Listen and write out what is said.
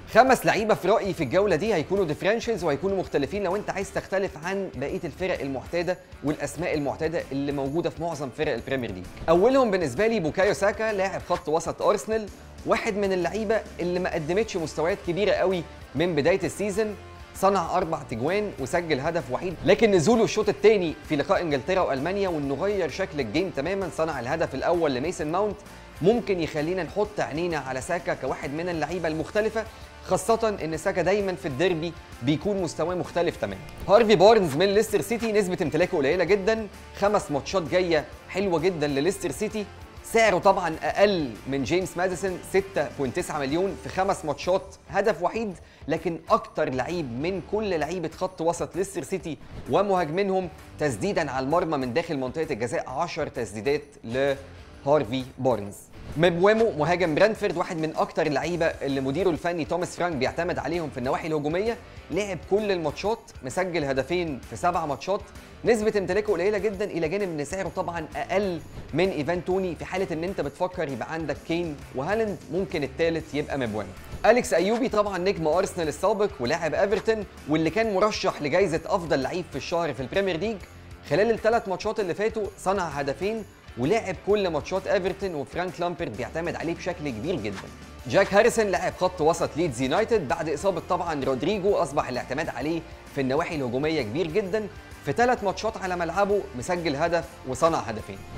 خمس لعيبه في رايي في الجوله دي هيكونوا ديفرنشلز وهيكونوا مختلفين لو انت عايز تختلف عن بقيه الفرق المعتاده والاسماء المعتاده اللي موجوده في معظم فرق البريمير ليج اولهم بالنسبه لي بوكايو ساكا لاعب خط وسط ارسنال واحد من اللعيبه اللي ما قدمتش مستويات كبيره قوي من بدايه السيزون صنع اربع تجوان وسجل هدف وحيد لكن نزوله الشوط الثاني في لقاء انجلترا والمانيا وانه غير شكل الجيم تماما صنع الهدف الاول لميسن ماونت ممكن يخلينا نحط عينينا على ساكا كواحد من اللعيبه المختلفه خاصة ان ساكا دايما في الديربي بيكون مستواه مختلف تماما. هارفي بارنز من ليستر سيتي نسبة امتلاكه قليلة جدا، خمس ماتشات جاية حلوة جدا لليستر سيتي، سعره طبعا اقل من جيمس ماديسون 6.9 مليون في خمس ماتشات هدف وحيد لكن اكتر لعيب من كل لعيبه خط وسط ليستر سيتي ومهاجمينهم تسديدا على المرمى من داخل منطقه الجزاء 10 تسديدات لهارفي بارنز مبوامو مهاجم برانفورد واحد من اكتر اللعيبه اللي مديره الفني توماس فرانك بيعتمد عليهم في النواحي الهجوميه لعب كل الماتشات مسجل هدفين في سبع ماتشات نسبه امتلاكه قليله جدا الى جانب ان سعره طبعا اقل من ايفان توني في حاله ان انت بتفكر يبقى عندك كين وهالاند ممكن الثالث يبقى مبوامو اليكس ايوبي طبعا نجم ارسنال السابق ولاعب ايفرتون واللي كان مرشح لجائزه افضل لعيب في الشهر في البريمير ليج خلال الثلاث ماتشات اللي فاتوا صنع هدفين ولعب كل ماتشات ايفرتون وفرانك لامبرد بيعتمد عليه بشكل كبير جدا جاك هاريسون لاعب خط وسط ليدز يونايتد بعد اصابه طبعا رودريجو اصبح الاعتماد عليه في النواحي الهجوميه كبير جدا في ثلاث ماتشات على ملعبه مسجل هدف وصنع هدفين